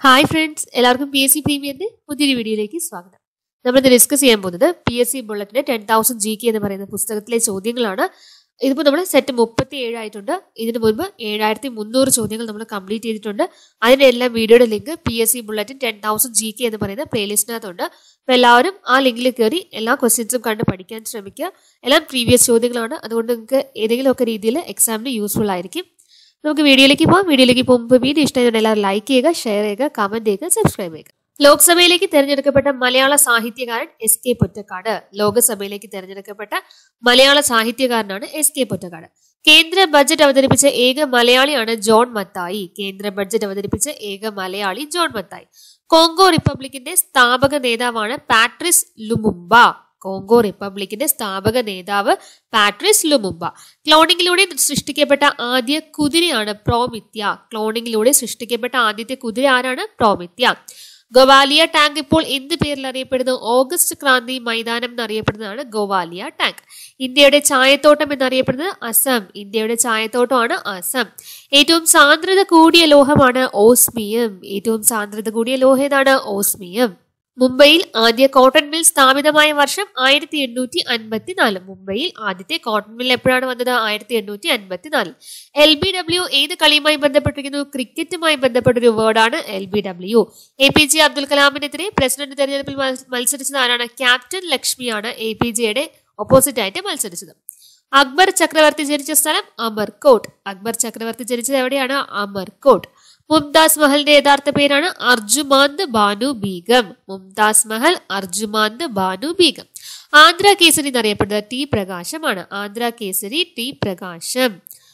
hi friends എല്ലാവർക്കും P S C പ്രീമിയറിന്റെ പുതിയൊരു വീഡിയോയിലേക്ക് സ്വാഗതം നമ്മളിത് ഡിസ്കസ് ചെയ്യാൻ പോകുന്നത് പി എസ് സി ബുള്ളറ്റിന്റെ ടെൻ തൗസൻഡ് ജി കെ എന്ന് പറയുന്ന പുസ്തകത്തിലെ ചോദ്യങ്ങളാണ് ഇതിപ്പോൾ നമ്മൾ സെറ്റ് മുപ്പത്തി ഏഴായിട്ടുണ്ട് ഇതിനു മുൻപ് ഏഴായിരത്തി മുന്നൂറ് ചോദ്യങ്ങൾ നമ്മൾ കംപ്ലീറ്റ് ചെയ്തിട്ടുണ്ട് അതിന്റെ എല്ലാം വീഡിയോയുടെ link P S C bulletin ten thousand G K എന്ന് പറയുന്ന പ്ലേലിസ്റ്റിനകത്തുണ്ട് അപ്പോൾ എല്ലാവരും ആ ലിങ്കിൽ കയറി എല്ലാ ക്വസ്റ്റ്യൻസും കണ്ട് പഠിക്കാൻ ശ്രമിക്കുക എല്ലാം പ്രീവിയസ് ചോദ്യങ്ങളാണ് അതുകൊണ്ട് നിങ്ങൾക്ക് ഏതെങ്കിലുമൊക്കെ രീതിയിൽ എക്സാമിന് യൂസ്ഫുൾ ആയിരിക്കും നമുക്ക് വീഡിയോയിലേക്ക് പോകാം വീഡിയോയിലേക്ക് പോകുമ്പോൾ വീഡിയോ ഇഷ്ടമായതുകൊണ്ട് എല്ലാവരും ലൈക്ക് ചെയ്യുക ഷെയർ ചെയ്യുക കമന്റ് ചെയ്യുക സബ്സ്ക്രൈബ് ചെയ്യുക ലോക്സഭയിലേക്ക് തെരഞ്ഞെടുക്കപ്പെട്ട മലയാള സാഹിത്യകാരൻ എസ് കെ പൊറ്റക്കാട് ലോകസഭയിലേക്ക് തെരഞ്ഞെടുക്കപ്പെട്ട മലയാള സാഹിത്യകാരനാണ് എസ് കെ പൊറ്റക്കാട് കേന്ദ്ര ബജറ്റ് അവതരിപ്പിച്ച ഏക മലയാളിയാണ് ജോൺ മത്തായി കേന്ദ്ര ബഡ്ജറ്റ് അവതരിപ്പിച്ച ഏക മലയാളി ജോൺ മത്തായി കോങ്കോ റിപ്പബ്ലിക്കിന്റെ സ്ഥാപക നേതാവാണ് പാട്രിസ് ലുമുംബ കോങ്കോ റിപ്പബ്ലിക്കിന്റെ സ്ഥാപക നേതാവ് പാട്രിസ് ലുമുംബ ക്ലോണിങ്ങിലൂടെ സൃഷ്ടിക്കപ്പെട്ട ആദ്യ കുതിരയാണ് പ്രോമിത്യ ക്ലോണിങ്ങിലൂടെ സൃഷ്ടിക്കപ്പെട്ട ആദ്യത്തെ കുതിര ആരാണ് പ്രോമിത്യ ഗോവാലിയ ടാങ്ക് ഇപ്പോൾ എന്ത് പേരിൽ അറിയപ്പെടുന്നു ഓഗസ്റ്റ് ക്രാന്തി മൈതാനം എന്നറിയപ്പെടുന്നതാണ് ഗോവാലിയ ടാങ്ക് ഇന്ത്യയുടെ ചായത്തോട്ടം എന്നറിയപ്പെടുന്നത് അസം ഇന്ത്യയുടെ ചായത്തോട്ടമാണ് അസം ഏറ്റവും സാന്ദ്രത കൂടിയ ലോഹമാണ് ഓസ്മിയം ഏറ്റവും സാന്ദ്രത കൂടിയ ലോഹം ഏതാണ് ഓസ്മിയം മുംബൈയിൽ ആദ്യ കോട്ടൺ മിൽ സ്ഥാപിതമായ വർഷം ആയിരത്തി എണ്ണൂറ്റി അൻപത്തി നാല് മുംബൈയിൽ ആദ്യത്തെ കോട്ടൺ മിൽ എപ്പോഴാണ് വന്നത് ആയിരത്തി എണ്ണൂറ്റി അൻപത്തി നാല് എൽ ബി ഡബ്ല്യു ഏത് കളിയുമായി ബന്ധപ്പെട്ടിരിക്കുന്നു ക്രിക്കറ്റുമായി ബന്ധപ്പെട്ട ഒരു വേർഡാണ് L B W A P J Abdul കലാമിനെതിരെ പ്രസിഡന്റ് തെരഞ്ഞെടുപ്പിൽ മത്സ- മത്സരിച്ചത് ആരാണ് ക്യാപ്റ്റൻ ലക്ഷ്മിയാണ് എ പി ജിയുടെ ഓപ്പോസിറ്റ് ആയിട്ട് മത്സരിച്ചത് അക്ബർ ചക്രവർത്തി ജനിച്ച സ്ഥലം അമർകോട്ട് അക്ബർ ചക്രവർത്തി ജനിച്ചത് എവിടെയാണ് അമർകോട്ട് മുംതാസ് മഹലിന്റെ യഥാർത്ഥ പേരാണ് അർജുമാന്ത് ബാനു ബീഗം മുംതാസ് മഹൽ അർജുമാന്ത് ബാനു ബീഗം ആന്ധ്ര കേസരി എന്നറിയപ്പെടുന്നത് ടി പ്രകാശമാണ് ആന്ധ്ര കേസരി ടി പ്രകാശം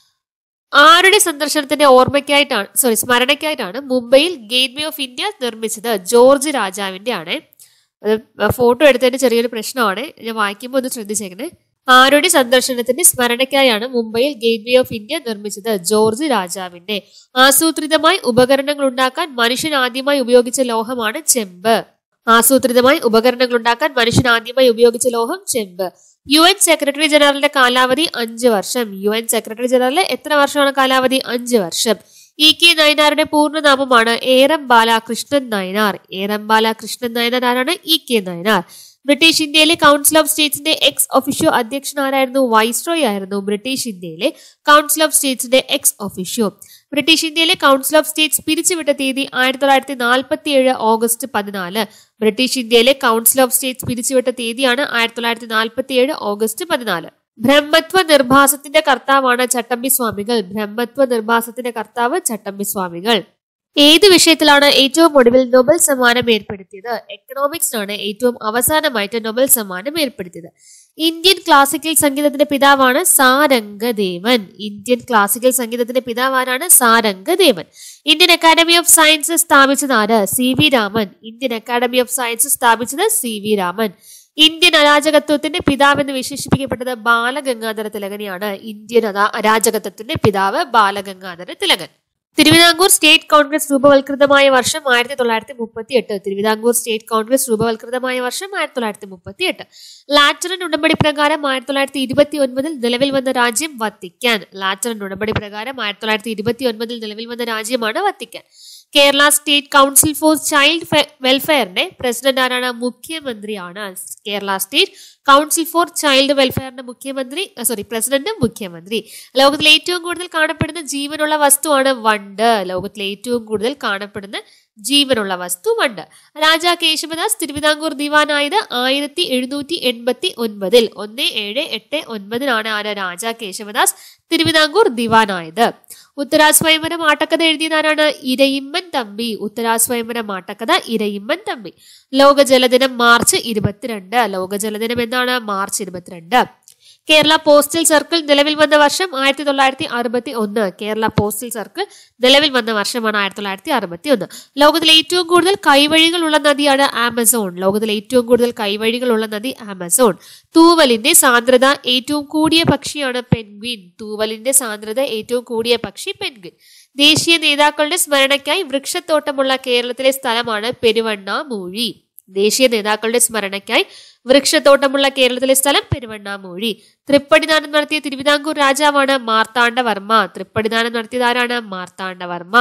ആരുടെ സന്ദർശനത്തിന്റെ ഓർമ്മയ്ക്കായിട്ടാണ് സോറി സ്മരണയ്ക്കായിട്ടാണ് മുംബൈയിൽ ഗേറ്റ് വേ ഓഫ് ഇന്ത്യ നിർമ്മിച്ചത് ജോർജ് രാജാവിന്റെ ആണ് അത് ഫോട്ടോ എടുത്തതിന്റെ ചെറിയൊരു പ്രശ്നമാണ് ഞാൻ വായിക്കുമ്പോൾ ഒന്ന് ശ്രദ്ധിച്ചേക്കണേ ആരുടെ സന്ദർശനത്തിന്റെ സ്മരണയ്ക്കായാണ് മുംബൈയിൽ ഗേറ്റ് വേ ഓഫ് ഇന്ത്യ നിർമ്മിച്ചത് ജോർജ് രാജാവിന്റെ ആസൂത്രിതമായി ഉപകരണങ്ങൾ ഉണ്ടാക്കാൻ മനുഷ്യൻ ആദ്യമായി ഉപയോഗിച്ച ലോഹമാണ് ചെമ്പ് ആസൂത്രിതമായി ഉപകരണങ്ങൾ ഉണ്ടാക്കാൻ മനുഷ്യൻ ആദ്യമായി ഉപയോഗിച്ച ലോഹം ചെമ്പ് യു എൻ സെക്രട്ടറി ജനറലിന്റെ കാലാവധി അഞ്ച് വർഷം യു എൻ സെക്രട്ടറി ജനറലിന് എത്ര വർഷമാണ് കാലാവധി അഞ്ച് വർഷം ഇ കെ നയനാരുടെ പൂർണ്ണനാമമാണ് ഏറം ബാലകൃഷ്ണൻ നയനാർ ഏറം ബാലകൃഷ്ണൻ നയനാർ ആരാണ് ഇ കെ നയനാർ ബ്രിട്ടീഷ് ഇന്ത്യയിലെ കൗൺസിൽ ഓഫ് സ്റ്റേറ്റ്സിന്റെ എക്സ് ഒഫീഷ്യോ അധ്യക്ഷൻ ആരായിരുന്നു വൈസ്രോയ് ആയിരുന്നു ബ്രിട്ടീഷ് ഇന്ത്യയിലെ കൗൺസിൽ ഓഫ് സ്റ്റേറ്റ്സിന്റെ എക്സ് ഒഫീഷ്യോ ബ്രിട്ടീഷ് ഇന്ത്യയിലെ കൗൺസിൽ ഓഫ് സ്റ്റേറ്റ്സ് പിരിച്ചുവിട്ട തീയതി ആയിരത്തി തൊള്ളായിരത്തി നാൽപ്പത്തി ഏഴ് ഓഗസ്റ്റ് പതിനാല് ബ്രിട്ടീഷ് ഇന്ത്യയിലെ കൗൺസിൽ ഓഫ് സ്റ്റേറ്റ്സ് പിരിച്ചുവിട്ട തീയതിയാണ് ആയിരത്തി തൊള്ളായിരത്തി നാൽപ്പത്തി ഏഴ് ഓഗസ്റ്റ് പതിനാല് ബ്രഹ്മത്വ നിർഭാസത്തിന്റെ കർത്താവാണ് ചട്ടമ്പി സ്വാമികൾ ബ്രഹ്മത്വ നിർഭാസത്തിന്റെ കർത്താവ് ചട്ടമ്പി സ്വാമികൾ ഏത് വിഷയത്തിലാണ് ഏറ്റവും ഒടുവിൽ നൊബൽ സമ്മാനം ഏർപ്പെടുത്തിയത് എക്കണോമിക്സിനാണ് ഏറ്റവും അവസാനമായിട്ട് നൊബൽ സമ്മാനം ഏർപ്പെടുത്തിയത് ഇന്ത്യൻ ക്ലാസിക്കൽ സംഗീതത്തിന്റെ പിതാവാണ് സാരംഗദേവൻ ഇന്ത്യൻ ക്ലാസിക്കൽ സംഗീതത്തിന്റെ പിതാവാരാണ് Sarangadevan Indian academy of sciences സ്ഥാപിച്ചത് ആര് C V Raman Indian academy of sciences സ്ഥാപിച്ചത് സി വി രാമൻ ഇന്ത്യൻ അരാജകത്വത്തിന്റെ പിതാവെന്ന് വിശേഷിപ്പിക്കപ്പെട്ടത് ബാലഗംഗാധര തിലകനെയാണ് ഇന്ത്യൻ അതാ അരാജകത്വത്തിന്റെ പിതാവ് ബാലഗംഗാധര തിലകൻ തിരുവിതാംകൂർ സ്റ്റേറ്റ് കോൺഗ്രസ് രൂപവൽകൃതമായ വർഷം ആയിരത്തി തൊള്ളായിരത്തി മുപ്പത്തി എട്ട് തിരുവിതാംകൂർ സ്റ്റേറ്റ് കോൺഗ്രസ് രൂപവൽകൃതമായ വർഷം ആയിരത്തി തൊള്ളായിരത്തി മുപ്പത്തി എട്ട് ലാറ്ററൻ ഉടമ്പടി പ്രകാരം ആയിരത്തി തൊള്ളായിരത്തി ഇരുപത്തി ഒൻപതിൽ നിലവിൽ വന്ന രാജ്യം വത്തിക്കാൻ ലാറ്ററൻ ഉടമ്പടി പ്രകാരം ആയിരത്തി തൊള്ളായിരത്തി ഇരുപത്തി ഒൻപതിൽ നിലവിൽ വന്ന രാജ്യമാണ് Vatican Kerala state council for child ഫെ- വെൽഫെയറിന്റെ പ്രസിഡന്റ് ആരാണ് മുഖ്യമന്ത്രിയാണ് Kerala state council for child വെൽഫെയറിന്റെ മുഖ്യമന്ത്രി സോറി പ്രസിഡന്റ് മുഖ്യമന്ത്രി ലോകത്തിൽ ഏറ്റവും കൂടുതൽ കാണപ്പെടുന്ന ജീവനുള്ള വസ്തുവാണ് വണ്ട് ലോകത്തിൽ ഏറ്റവും കൂടുതൽ കാണപ്പെടുന്ന ജീവനുള്ള വസ്തു വണ്ട് രാജാ കേശവദാസ് തിരുവിതാംകൂർ ദിവാനായത് ആയിരത്തി എഴുന്നൂറ്റി എൺപത്തി ഒൻപതിൽ ഒന്ന് ഏഴ് എട്ട് ഒൻപതിനാണ് ആര് രാജാ കേശവദാസ് തിരുവിതാംകൂർ ദിവാനായത് ഉത്തരാസ്വയംവരം ആട്ടക്കഥ എഴുതിയതാരാണ് ഇരയിമ്മൻ തമ്പി ഉത്തരാസ്വയംവരം ആട്ടക്കഥ ഇരയിമ്മൻ തമ്പി ലോക ജലദിനം മാർച്ച് ഇരുപത്തിരണ്ട് ലോക ജലദിനം എന്നാണ് മാർച്ച് ഇരുപത്തിരണ്ട് കേരള പോസ്റ്റൽ സർക്കിൾ നിലവിൽ വന്ന വർഷം ആയിരത്തി തൊള്ളായിരത്തി അറുപത്തി ഒന്ന് കേരള പോസ്റ്റൽ സർക്കിൾ നിലവിൽ വന്ന വർഷമാണ് ആയിരത്തി തൊള്ളായിരത്തി അറുപത്തി ഒന്ന് ലോകത്തിലെ ഏറ്റവും കൂടുതൽ കൈവഴികളുള്ള നദിയാണ് ആമസോൺ ലോകത്തിലെ ഏറ്റവും കൂടുതൽ കൈവഴികളുള്ള നദി ആമസോൺ തൂവലിന്റെ സാന്ദ്രത ഏറ്റവും കൂടിയ പക്ഷിയാണ് പെൻഗ്വിൻ തൂവലിന്റെ സാന്ദ്രത ഏറ്റവും കൂടിയ പക്ഷി പെൻഗ്വിൻ ദേശീയ നേതാക്കളുടെ സ്മരണയ്ക്കായി വൃക്ഷത്തോട്ടമുള്ള കേരളത്തിലെ സ്ഥലമാണ് പെരുവണ്ണാമൂഴി ദേശീയ നേതാക്കളുടെ സ്മരണയ്ക്കായി വൃക്ഷത്തോട്ടമുള്ള കേരളത്തിലെ സ്ഥലം പെരുവണ്ണാമൂഴി തൃപ്പടിദാനം നടത്തിയ തിരുവിതാംകൂർ രാജാവാണ് മാർത്താണ്ഡവർമ്മ തൃപ്പടിദാനം നടത്തിയതാരാണ് മാർത്താണ്ഡവർമ്മ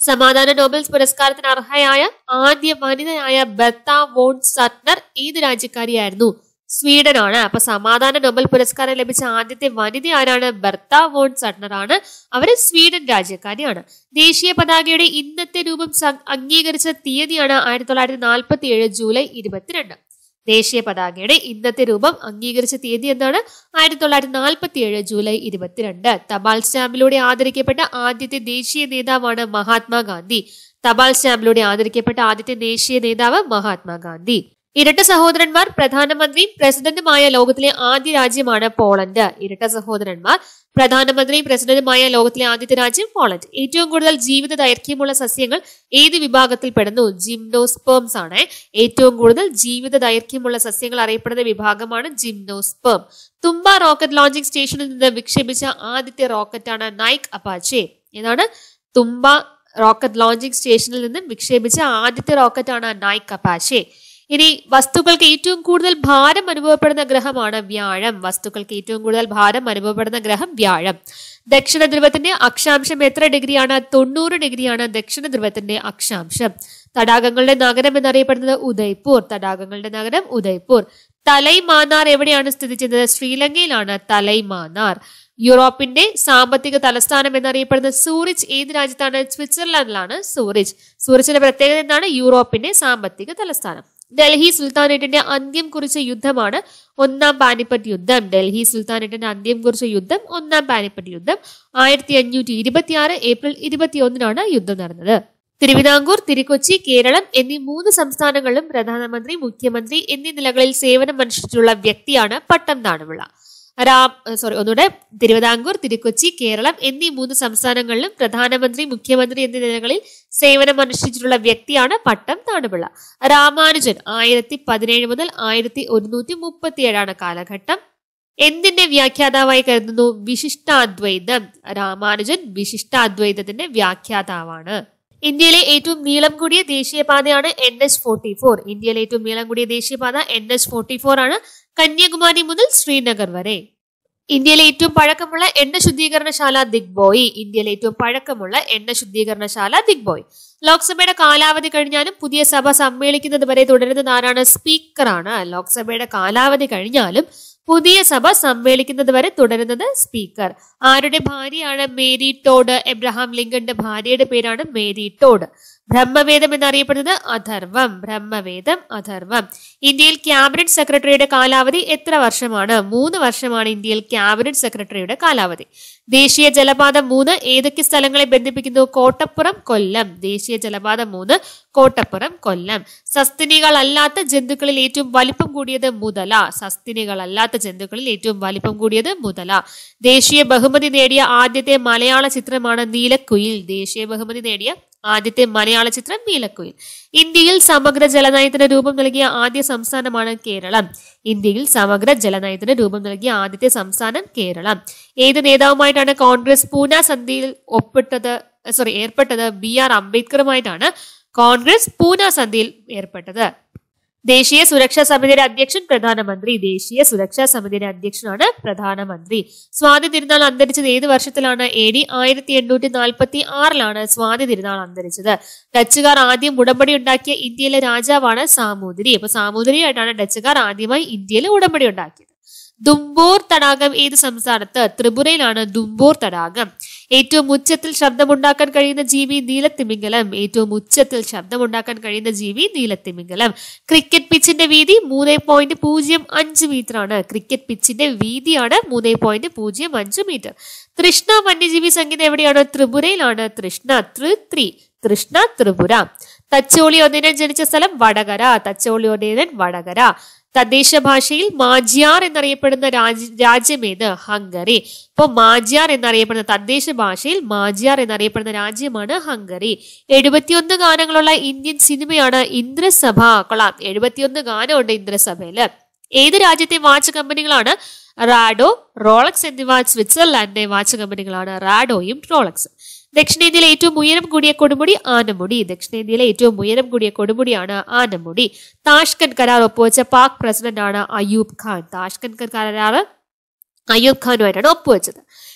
സമാധാന നോബൽ പുരസ്കാരത്തിന് അർഹയായ ആദ്യ വനിതയായ ബെത്ത വോൺ സട്നർ ഏത് രാജ്യക്കാരിയായിരുന്നു സ്വീഡനാണ് അപ്പൊ സമാധാന നോബൽ പുരസ്കാരം ലഭിച്ച ആദ്യത്തെ വനിത ആരാണ് ബെർത്ത വോൺ സട്നർ ആണ് അവര് സ്വീഡൻ രാജ്യക്കാരിയാണ് ദേശീയ പതാകയുടെ ഇന്നത്തെ രൂപം സ- അംഗീകരിച്ച തീയതിയാണ് ആയിരത്തി തൊള്ളായിരത്തി നാൽപ്പത്തി ഏഴ് ജൂലൈ ഇരുപത്തിരണ്ട് ദേശീയ പതാകയുടെ ഇന്നത്തെ രൂപം അംഗീകരിച്ച തീയതി എന്താണ് ആയിരത്തി തൊള്ളായിരത്തി നാൽപ്പത്തി ഏഴ് ജൂലൈ ഇരുപത്തിരണ്ട് തപാൽ സ്റ്റാമ്പിലൂടെ ആദരിക്കപ്പെട്ട ആദ്യത്തെ ദേശീയ നേതാവാണ് മഹാത്മാഗാന്ധി തപാൽ സ്റ്റാമ്പിലൂടെ ആദരിക്കപ്പെട്ട ആദ്യത്തെ ദേശീയ നേതാവ് മഹാത്മാഗാന്ധി ഇരട്ട സഹോദരന്മാർ പ്രധാനമന്ത്രിയും പ്രസിഡന്റുമായ ലോകത്തിലെ ആദ്യ രാജ്യമാണ് പോളണ്ട് ഇരട്ട സഹോദരന്മാർ പ്രധാനമന്ത്രിയും പ്രസിഡന്റുമായ ലോകത്തിലെ ആദ്യത്തെ രാജ്യം പോളണ്ട് ഏറ്റവും കൂടുതൽ ജീവിത ദൈർഘ്യമുള്ള സസ്യങ്ങൾ ഏത് വിഭാഗത്തിൽ പെടുന്നു ജിംനോസ്പേംസ് ആണ് ഏറ്റവും കൂടുതൽ ജീവിത ദൈർഘ്യമുള്ള സസ്യങ്ങൾ അറിയപ്പെടുന്ന വിഭാഗമാണ് ജിംനോസ്പേം തുമ്പ റോക്കറ്റ് ലോഞ്ചിങ് സ്റ്റേഷനിൽ നിന്ന് വിക്ഷേപിച്ച ആദ്യത്തെ റോക്കറ്റാണ് നൈക്ക് അപ്പാച്ചെ ഏതാണ് തുമ്പ റോക്കറ്റ് ലോഞ്ചിങ് സ്റ്റേഷനിൽ നിന്ന് വിക്ഷേപിച്ച ആദ്യത്തെ റോക്കറ്റാണ് നൈക്ക് അപ്പാച്ചെ ഇനി വസ്തുക്കൾക്ക് ഏറ്റവും കൂടുതൽ ഭാരം അനുഭവപ്പെടുന്ന ഗ്രഹമാണ് വ്യാഴം വസ്തുക്കൾക്ക് ഏറ്റവും കൂടുതൽ ഭാരം അനുഭവപ്പെടുന്ന ഗ്രഹം വ്യാഴം ദക്ഷിണ ധ്രുവത്തിന്റെ അക്ഷാംശം എത്ര ഡിഗ്രിയാണ് തൊണ്ണൂറ് ഡിഗ്രിയാണ് ദക്ഷിണ ധ്രുവത്തിന്റെ അക്ഷാംശം തടാകങ്ങളുടെ നഗരം എന്നറിയപ്പെടുന്നത് ഉദയ്പൂർ തടാകങ്ങളുടെ നഗരം ഉദയ്പൂർ തലൈ മാന്നാർ എവിടെയാണ് സ്ഥിതി ചെയ്യുന്നത് ശ്രീലങ്കയിലാണ് തലൈ മാന്നാർ യൂറോപ്പിന്റെ സാമ്പത്തിക തലസ്ഥാനം എന്നറിയപ്പെടുന്ന സൂറിച്ച് ഏത് രാജ്യത്താണ് സ്വിറ്റ്സർലൻഡിലാണ് സൂറിച്ച് സൂറിച്ചിന്റെ പ്രത്യേകത എന്താണ് യൂറോപ്പിന്റെ സാമ്പത്തിക തലസ്ഥാനം ഡൽഹി സുൽത്താനേറ്റിന്റെ അന്ത്യം കുറിച്ച യുദ്ധമാണ് ഒന്നാം പാനിപ്പറ്റ് യുദ്ധം ഡൽഹി സുൽത്താനേറ്റിന്റെ അന്ത്യം കുറിച്ച യുദ്ധം ഒന്നാം പാനിപ്പറ്റ് യുദ്ധം ആയിരത്തി അഞ്ഞൂറ്റി ഇരുപത്തി ആറ് ഏപ്രിൽ ഇരുപത്തിയൊന്നിനാണ് യുദ്ധം നടന്നത് തിരുവിതാംകൂർ തിരുക്കൊച്ചി കേരളം എന്നീ മൂന്ന് സംസ്ഥാനങ്ങളിലും പ്രധാനമന്ത്രി മുഖ്യമന്ത്രി എന്നീ നിലകളിൽ സേവനം അനുഷ്ഠിച്ചിട്ടുള്ള വ്യക്തിയാണ് പട്ടം താണുപിള്ള രാം സോറി ഒന്നുകൂടെ തിരുവിതാംകൂർ തിരുക്കൊച്ചി കേരളം എന്നീ മൂന്ന് സംസ്ഥാനങ്ങളിലും പ്രധാനമന്ത്രി മുഖ്യമന്ത്രി എന്നീ നിലകളിൽ സേവനം അനുഷ്ഠിച്ചിട്ടുള്ള വ്യക്തിയാണ് പട്ടം താണുപിള്ള രാമാനുജൻ ആയിരത്തി പതിനേഴ് മുതൽ ആയിരത്തി ഒരുന്നൂറ്റി മുപ്പത്തിയേഴാണ് കാലഘട്ടം എന്തിന്റെ വ്യാഖ്യാതാവായി കരുതുന്നു വിശിഷ്ടാദ്വൈതം രാമാനുജൻ വിശിഷ്ടാദ്വൈതത്തിന്റെ വ്യാഖ്യാതാവാണ് ഇന്ത്യയിലെ ഏറ്റവും നീളം കൂടിയ ദേശീയപാതയാണ് എൻ എച്ച് ഫോർട്ടി ഫോർ ഇന്ത്യയിലെ ഏറ്റവും നീളം കൂടിയ ദേശീയപാത എൻ എച്ച് ഫോർട്ടി ഫോർ ആണ് കന്യാകുമാരി മുതൽ ശ്രീനഗർ വരെ ഇന്ത്യയിലെ ഏറ്റവും പഴക്കമുള്ള എണ്ണ ശുദ്ധീകരണശാല ദിഗ്ബോയ് ഇന്ത്യയിലെ ഏറ്റവും പഴക്കമുള്ള എണ്ണ ശുദ്ധീകരണശാല ദിഗ്ബോയ് ലോക്സഭയുടെ കാലാവധി കഴിഞ്ഞാലും പുതിയ സഭ സമ്മേളിക്കുന്നത് വരെ തുടരുന്നത് ആരാണ് സ്പീക്കറാണ് ലോക്സഭയുടെ കാലാവധി കഴിഞ്ഞാലും പുതിയ സഭ സമ്മേളിക്കുന്നത് വരെ തുടരുന്നത് സ്പീക്കർ ആരുടെ ഭാര്യയാണ് മേരി ടോഡ് എബ്രഹാം ലിങ്കന്റെ ഭാര്യയുടെ പേരാണ് മേരി ടോഡ് ബ്രഹ്മവേദം എന്നറിയപ്പെടുന്നത് അഥർവം ബ്രഹ്മവേദം അഥർവം ഇന്ത്യയിൽ ക്യാബിനറ്റ് സെക്രട്ടറിയുടെ കാലാവധി എത്ര വർഷമാണ് മൂന്ന് വർഷമാണ് ഇന്ത്യയിൽ ക്യാബിനറ്റ് സെക്രട്ടറിയുടെ കാലാവധി ദേശീയ ജലപാത മൂന്ന് ഏതൊക്കെ സ്ഥലങ്ങളെ ബന്ധിപ്പിക്കുന്നു കോട്ടപ്പുറം കൊല്ലം ദേശീയ ജലപാത മൂന്ന് കോട്ടപ്പുറം കൊല്ലം സസ്തിനികളല്ലാത്ത ജന്തുക്കളിൽ ഏറ്റവും വലിപ്പം കൂടിയത് മുതല സസ്തിനികളല്ലാത്ത ജന്തുക്കളിൽ ഏറ്റവും വലിപ്പം കൂടിയത് മുതല ദേശീയ ബഹുമതി നേടിയ ആദ്യത്തെ മലയാള ചിത്രമാണ് നീലക്കുയിൽ ദേശീയ ബഹുമതി നേടിയ ആദ്യത്തെ മലയാള ചിത്രം നീലക്കുയിൽ ഇന്ത്യയിൽ സമഗ്ര ജലനയത്തിന് രൂപം നൽകിയ ആദ്യ സംസ്ഥാനമാണ് കേരളം ഇന്ത്യയിൽ സമഗ്ര ജലനയത്തിന് രൂപം നൽകിയ ആദ്യത്തെ സംസ്ഥാനം കേരളം ഏത് നേതാവുമായിട്ടാണ് കോൺഗ്രസ് പൂന സന്ധിയിൽ ഒപ്പിട്ടത് സോറി ഏർപ്പെട്ടത് ബി ആർ അംബേദ്കറുമായിട്ടാണ് കോൺഗ്രസ് പൂന സന്ധിയിൽ ഏർപ്പെട്ടത് ദേശീയ സുരക്ഷാ സമിതിയുടെ അധ്യക്ഷൻ പ്രധാനമന്ത്രി ദേശീയ സുരക്ഷാ സമിതിയുടെ അധ്യക്ഷനാണ് പ്രധാനമന്ത്രി സ്വാതി തിരുനാൾ അന്തരിച്ചത് ഏത് വർഷത്തിലാണ് എ ഡി ആയിരത്തി എണ്ണൂറ്റി നാൽപ്പത്തി ആറിലാണ് സ്വാതി തിരുനാൾ അന്തരിച്ചത് ഡച്ചുകാർ ആദ്യം ഉടമ്പടി ഉണ്ടാക്കിയ ഇന്ത്യയിലെ രാജാവാണ് സാമൂതിരി അപ്പൊ സാമൂതിരിയായിട്ടാണ് ഡച്ചുകാർ ആദ്യമായി ഇന്ത്യയിൽ ഉടമ്പടി ഉണ്ടാക്കിയത് ദുംബോർ തടാകം ഏത് സംസ്ഥാനത്ത് ത്രിപുരയിലാണ് ദുംബോർ തടാകം ഏറ്റവും ഉച്ചത്തിൽ ശബ്ദമുണ്ടാക്കാൻ കഴിയുന്ന ജീവി നീലത്തിമിംഗലം ഏറ്റവും ഉച്ചത്തിൽ ശബ്ദമുണ്ടാക്കാൻ കഴിയുന്ന ജീവി നീലത്തിമിംഗലം ക്രിക്കറ്റ് പിച്ചിന്റെ വീതി മൂന്ന് പോയിന്റ് പൂജ്യം അഞ്ച് മീറ്റർ ആണ് ക്രിക്കറ്റ് പിച്ചിന്റെ വീതിയാണ് മൂന്ന് പോയിന്റ് പൂജ്യം അഞ്ച് മീറ്റർ തൃഷ്ണ വന്യജീവി സങ്കേതം എവിടെയാണ് ത്രിപുരയിലാണ് തൃഷ്ണ ത്രിത്രി തൃഷ്ണ ത്രിപുര തച്ചോളിയോദയനൻ ജനിച്ച സ്ഥലം വടകര തച്ചോളിയോദയനൻ വടകര തദ്ദേശ ഭാഷയിൽ മാജിയാർ എന്നറിയപ്പെടുന്ന രാജ്യ രാജ്യമേത് ഹംഗറി ഇപ്പോൾ മാജിയാർ എന്നറിയപ്പെടുന്ന തദ്ദേശ ഭാഷയിൽ മാജിയാർ എന്നറിയപ്പെടുന്ന രാജ്യമാണ് ഹംഗറി എഴുപത്തിയൊന്ന് ഗാനങ്ങളുള്ള ഇന്ത്യൻ സിനിമയാണ് ഇന്ദ്രസഭ കൊള്ളാം എഴുപത്തിയൊന്ന് ഗാനമുണ്ട് ഇന്ദ്രസഭയില് ഏത് രാജ്യത്തെ വാച്ച് കമ്പനികളാണ് റാഡോ റോളക്സ് എന്നിവ സ്വിറ്റ്സർലാൻഡിന്റെ വാച്ച് കമ്പനികളാണ് റാഡോയും റോളക്സ് ദക്ഷിണേന്ത്യയിലെ ഏറ്റവും ഉയരം കൂടിയ കൊടുമുടി ആനമുടി ദക്ഷിണേന്ത്യയിലെ ഏറ്റവും ഉയരം കൂടിയ കൊടുമുടിയാണ് ആനമുടി താഷ്കന്റ് കരാർ ഒപ്പുവെച്ച പാക് പ്രസിഡന്റാണ് അയൂബ് ഖാൻ താഷ്കന്റ് കരാർ അയൂബ് ഖാനുമായിട്ടാണ് ഒപ്പുവെച്ചത്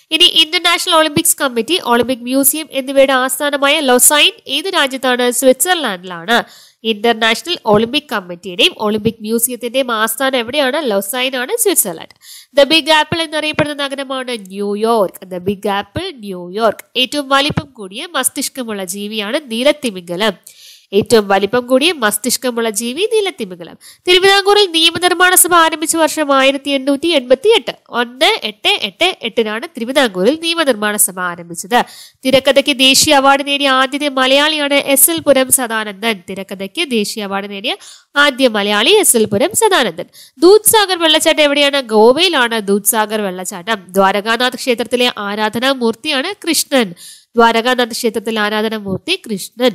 ഇനി international olympics committee olympic museum എന്നിവയുടെ ആസ്ഥാനമായ ലൊസൈൻ ഏത് രാജ്യത്താണ് സ്വിറ്റ്സർലാൻഡിലാണ് ഇന്റർനാഷണൽ ഒളിമ്പിക് കമ്മിറ്റിയുടെയും ഒളിമ്പിക് മ്യൂസിയത്തിന്റെയും ആസ്ഥാനം എവിടെയാണ് ലൊസൈൻ ആണ് സ്വിറ്റ്സർലാൻഡ് ദ ബിഗ് ആപ്പിൾ എന്നറിയപ്പെടുന്ന നഗരമാണ് New York the big apple New York ഏറ്റവും വലിപ്പം കൂടിയ മസ്തിഷ്കമുള്ള ജീവിയാണ് നീലത്തിമിംഗലം ഏറ്റവും വലിപ്പം കൂടിയ മസ്തിഷ്കമുള്ള ജീവി നീലത്തിമിംഗലം തിരുവിതാംകൂറിൽ നിയമനിർമ്മാണ സഭ ആരംഭിച്ച വർഷം ആയിരത്തി എണ്ണൂറ്റി എൺപത്തി എട്ട് ഒന്ന് എട്ട് എട്ട് എട്ടിനാണ് തിരുവിതാംകൂറിൽ നിയമനിർമ്മാണ സഭ ആരംഭിച്ചത് തിരക്കഥയ്ക്ക് ദേശീയ അവാർഡ് നേടിയ ആദ്യത്തെ മലയാളിയാണ് എസ് എൽ പുരം സദാനന്ദൻ തിരക്കഥയ്ക്ക് ദേശീയ അവാർഡ് നേടിയ ആദ്യ മലയാളി എസ് എൽ പുരം സദാനന്ദൻ ദൂത്സാഗർ വെള്ളച്ചാട്ടം എവിടെയാണ് ഗോവയിലാണ് ദൂത്സാഗർ വെള്ളച്ചാട്ടം ദ്വാരകാനാഥ് ക്ഷേത്രത്തിലെ ആരാധനാമൂർത്തിയാണ് കൃഷ്ണൻ ദ്വാരകാനാഥ് ക്ഷേത്രത്തിലെ ആരാധനാമൂർത്തി കൃഷ്ണൻ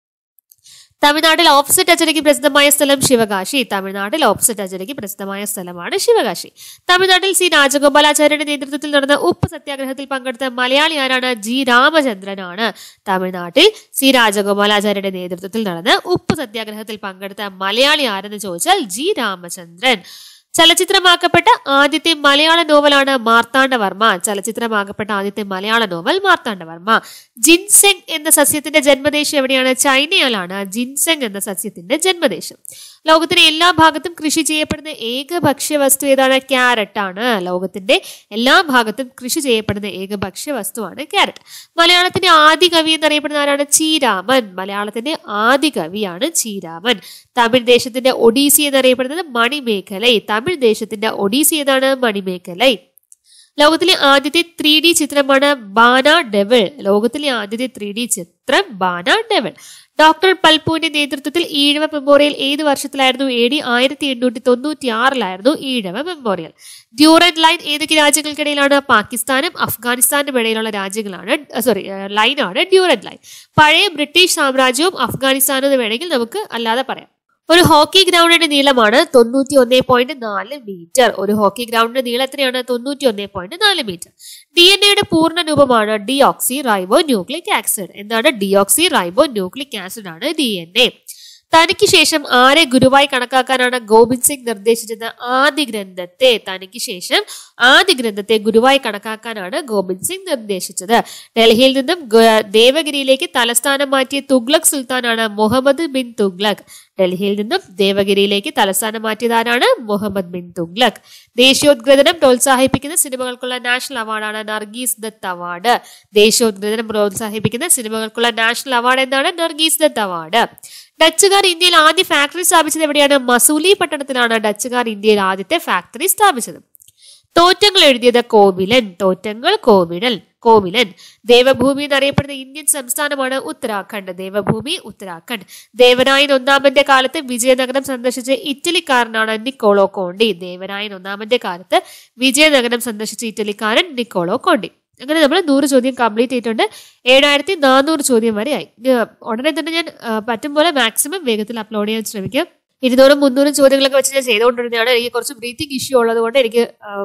തമിഴ്നാട്ടിൽ ഓപ്പോസിറ്റ് അച്ചടിക്ക് പ്രസിദ്ധമായ സ്ഥലം ശിവകാശി തമിഴ്നാട്ടിൽ ഓപ്പോസിറ്റ് അച്ചടിക്ക് പ്രസിദ്ധമായ സ്ഥലമാണ് ശിവകാശി തമിഴ്നാട്ടിൽ സി രാജഗോപാലാചാര്യയുടെ നേതൃത്വത്തിൽ നടന്ന ഉപ്പ് സത്യാഗ്രഹത്തിൽ പങ്കെടുത്ത മലയാളി ആരാണ് ജി രാമചന്ദ്രനാണ് തമിഴ്നാട്ടിൽ സി രാജഗോപാലാചാര്യയുടെ നേതൃത്വത്തിൽ നടന്ന ഉപ്പ് സത്യാഗ്രഹത്തിൽ പങ്കെടുത്ത മലയാളി ആരെന്ന് ചോദിച്ചാൽ ജി രാമചന്ദ്രൻ ചലച്ചിത്രമാക്കപ്പെട്ട ആദ്യത്തെ മലയാള നോവലാണ് മാർത്താണ്ഡവർമ്മ ചലച്ചിത്രമാക്കപ്പെട്ട ആദ്യത്തെ മലയാള നോവൽ മാർത്താണ്ഡവർമ്മ ജിൻസെങ് എന്ന സസ്യത്തിന്റെ ജന്മദേശം എവിടെയാണ് ചൈനയിലാണ് ജിൻസെങ് എന്ന സസ്യത്തിന്റെ ജന്മദേശം ലോകത്തിന്റെ എല്ലാ ഭാഗത്തും കൃഷി ചെയ്യപ്പെടുന്ന ഏക ഭക്ഷ്യവസ്തു ഏതാണ് ക്യാരറ്റ് ആണ് ലോകത്തിന്റെ എല്ലാ ഭാഗത്തും കൃഷി ചെയ്യപ്പെടുന്ന ഏക ഭക്ഷ്യവസ്തുവാണ് ക്യാരറ്റ് മലയാളത്തിന്റെ ആദ്യ കവി എന്നറിയപ്പെടുന്ന ആരാണ് ചീരാമൻ മലയാളത്തിന്റെ ആദ്യ കവിയാണ് ചീരാമൻ തമിഴ് ദേശത്തിന്റെ ഒഡീസി എന്നറിയപ്പെടുന്നത് മണിമേഖലൈ തമിഴ് ദേശത്തിന്റെ ഒഡീസി ഏതാണ് മണിമേഖലൈ ലോകത്തിലെ ആദ്യത്തെ ത്രീ ഡി ചിത്രമാണ് ബാന ഡെവിൾ ലോകത്തിലെ ആദ്യത്തെ ത്രീ ഡി ചിത്രം ബാന ഡെവിൾ ഡോക്ടർ പൽപുവിന്റെ നേതൃത്വത്തിൽ ഈഴവ മെമ്മോറിയൽ ഏത് വർഷത്തിലായിരുന്നു എ ഡി ആയിരത്തി എണ്ണൂറ്റി തൊണ്ണൂറ്റി ആറിലായിരുന്നു ഈഴവ മെമ്മോറിയൽ ഡ്യൂറൻ ലൈൻ ഏതൊക്കെ രാജ്യങ്ങൾക്കിടയിലാണ് പാകിസ്ഥാനും അഫ്ഗാനിസ്ഥാനും ഇടയിലുള്ള രാജ്യങ്ങളാണ് സോറി ലൈനാണ് ഡ്യൂറൻ ലൈൻ പഴയ ബ്രിട്ടീഷ് സാമ്രാജ്യവും അഫ്ഗാനിസ്ഥാനും എന്ന് വേണമെങ്കിൽ നമുക്ക് അല്ലാതെ പറയാം ഒരു ഹോക്കി ഗ്രൗണ്ടിന്റെ നീളമാണ് തൊണ്ണൂറ്റി ഒന്നേ പോയിന്റ് നാല് മീറ്റർ ഒരു ഹോക്കി ഗ്രൗണ്ടിന്റെ നീളം എത്രയാണ് തൊണ്ണൂറ്റി ഒന്നേ പോയിന്റ് നാല് മീറ്റർ ഡി എൻ എയുടെ പൂർണ്ണ രൂപമാണ് ഡിയോക്സി റൈബോ ന്യൂക്ലിക് ആസിഡ് എന്താണ് ഡിയോക്സി റൈബോ ന്യൂക്ലിക് ആസിഡ് ആണ് ഡി എൻ എ തനിക്ക് ശേഷം ആരെ ഗുരുവായി കണക്കാക്കാനാണ് ഗോവിന്ദ് സിംഗ് നിർദ്ദേശിച്ചത് ആദ്യ ഗ്രന്ഥത്തെ തനിക്ക് ശേഷം ആദ്യ ഗ്രന്ഥത്തെ ഗുരുവായി കണക്കാക്കാനാണ് ഗോവിന്ദ് സിംഗ് നിർദ്ദേശിച്ചത് ഡൽഹിയിൽ നിന്നും ഗ- ദേവഗിരിയിലേക്ക് തലസ്ഥാനം മാറ്റിയ തുഗ്ലക് സുൽത്താനാണ് മുഹമ്മദ് ബിൻ തുഗ്ലക് ഡൽഹിയിൽ നിന്നും ദേവഗിരിയിലേക്ക് തലസ്ഥാനം മാറ്റിയതാരാണ് മുഹമ്മദ് ബിൻ തുഗ്ലക് ദേശീയോദ്ഗ്രഥനം പ്രോത്സാഹിപ്പിക്കുന്ന സിനിമകൾക്കുള്ള നാഷണൽ അവാർഡാണ് നർഗീസ് ദത്ത് അവാർഡ് ദേശീയോദ്ഗ്രഥനം പ്രോത്സാഹിപ്പിക്കുന്ന സിനിമകൾക്കുള്ള നാഷണൽ അവാർഡ് എന്താണ് നർഗീസ് ദത്ത് അവാർഡ് ഡച്ചുകാർ ഇന്ത്യയിൽ ആദ്യ ഫാക്ടറി സ്ഥാപിച്ചത് എവിടെയാണ് മസൂലി പട്ടണത്തിലാണ് ഡച്ചുകാർ ഇന്ത്യയിൽ ആദ്യത്തെ ഫാക്ടറി സ്ഥാപിച്ചത് തോറ്റങ്ങൾ എഴുതിയത് കോവിലൻ തോറ്റങ്ങൾ കോവിലൻ കോവിലൻ ദേവഭൂമി എന്നറിയപ്പെടുന്ന ഇന്ത്യൻ സംസ്ഥാനമാണ് ഉത്തരാഖണ്ഡ് ദേവഭൂമി ഉത്തരാഖണ്ഡ് ദേവനായൻ ഒന്നാമന്റെ കാലത്ത് വിജയനഗരം സന്ദർശിച്ച ഇറ്റലിക്കാരനാണ് നിക്കോളോ കോണ്ടി ദേവനായൻ ഒന്നാമന്റെ കാലത്ത് വിജയനഗരം സന്ദർശിച്ച ഇറ്റലിക്കാരൻ നിക്കോളോ കോണ്ടി അങ്ങനെ നമ്മൾ നൂറ് ചോദ്യം കംപ്ലീറ്റ് ചെയ്തിട്ടുണ്ട് ഏഴായിരത്തി നാനൂറ് ചോദ്യം വരെ ആയി ഇനി, ഉടനെ തന്നെ ഞാൻ ആ, പറ്റും പോലെ മാക്സിമം വേഗത്തിൽ അപ്ലോഡ് ചെയ്യാൻ ശ്രമിക്കാം ഇരുന്നൂറും മുന്നൂറും ചോദ്യങ്ങളൊക്കെ വെച്ച് ഞാൻ ചെയ്തുകൊണ്ടിരുന്നതാണ് എനിക്ക് കുറച്ച് ബ്രീത്തിങ് ഇഷ്യൂ ഉള്ളത് കൊണ്ട് എനിക്ക്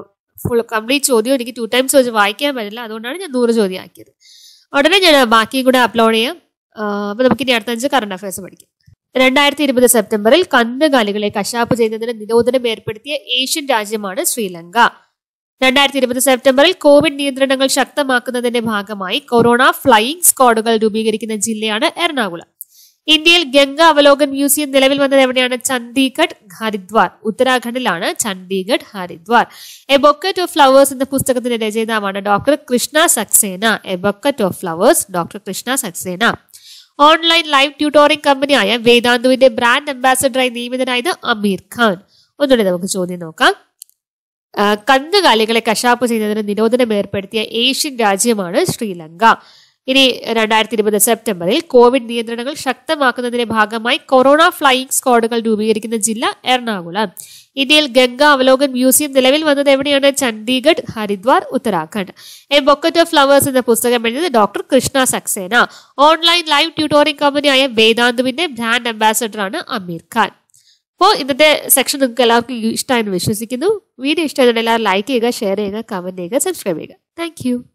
ഫുൾ കംപ്ലീറ്റ് ചോദ്യം എനിക്ക് ടു ടൈംസ് വെച്ച് വായിക്കാൻ പറ്റില്ല അതുകൊണ്ടാണ് ഞാൻ നൂറ് ചോദ്യം ആക്കിയത് ഉടനെ ഞാൻ ബാക്കിയും കൂടെ അപ്ലോഡ് ചെയ്യാം അപ്പോൾ നമുക്ക് ഇനി അടുത്ത അഞ്ച് കറണ്ട് അഫയേഴ്സ് പഠിക്കാം രണ്ടായിരത്തി ഇരുപത് സെപ്റ്റംബറിൽ കന്നുകാലികളെ കശാപ്പ് ചെയ്യുന്നതിന് നിരോധനം ഏർപ്പെടുത്തിയ ഏഷ്യൻ രാജ്യമാണ് ശ്രീലങ്ക രണ്ടായിരത്തി ഇരുപത് സെപ്റ്റംബറിൽ കോവിഡ് നിയന്ത്രണങ്ങൾ ശക്തമാക്കുന്നതിന്റെ ഭാഗമായി കൊറോണ ഫ്ലൈയിങ് സ്ക്വാഡുകൾ രൂപീകരിക്കുന്ന ജില്ലയാണ് എറണാകുളം ഇന്ത്യയിൽ ഗംഗ അവലോകൻ മ്യൂസിയം നിലവിൽ വന്നത് എവിടെയാണ് ചണ്ഡീഗഡ് ഹരിദ്വാർ ഉത്തരാഖണ്ഡിലാണ് Chandigarh Haridwar a bouquet of flowers എന്ന പുസ്തകത്തിന്റെ രചയിതാവാണ് doctor Krishna Saxena a bouquet of flowers doctor Krishna Saxena online live tutoring കമ്പനിയായ വേദാന്തുവിന്റെ ബ്രാൻഡ് അംബാസഡറായി നിയമിതനായത് അമീർ ഖാൻ ഒന്നുകൂടെ നമുക്ക് ചോദ്യം നോക്കാം ആ, കന്നുകാലികളെ കശാപ്പ് ചെയ്യുന്നതിന് നിരോധനം ഏർപ്പെടുത്തിയ ഏഷ്യൻ രാജ്യമാണ് ശ്രീലങ്ക ഇനി രണ്ടായിരത്തി ഇരുപത് സെപ്റ്റംബറിൽ കോവിഡ് നിയന്ത്രണങ്ങൾ ശക്തമാക്കുന്നതിന്റെ ഭാഗമായി കൊറോണ ഫ്ലൈയിങ് സ്ക്വാഡുകൾ രൂപീകരിക്കുന്ന ജില്ല എറണാകുളം ഇന്ത്യയിൽ ഗംഗ അവലോകൻ മ്യൂസിയം നിലവിൽ വന്നത് എവിടെയാണ് Chandigarh Haridwar Uttarakhand a bouquet of flowers എന്ന പുസ്തകം എഴുതിയത് doctor Krishna Saxena online live tutoring കമ്പനിയായ വേദാന്തുവിന്റെ ബ്രാൻഡ് അംബാസഡറാണ് അമീർ ഖാൻ അപ്പോൾ ഇന്നത്തെ സെക്ഷൻ നിങ്ങൾക്ക് എല്ലാവർക്കും ഇഷ്ടമായെന്ന് വിശ്വസിക്കുന്നു വീഡിയോ ഇഷ്ടമായതുകൊണ്ട് എല്ലാവരും ലൈക്ക് ചെയ്യുക ഷെയർ ചെയ്യുക കമന്റ് ചെയ്യുക സബ്സ്ക്രൈബ് ചെയ്യുക താങ്ക്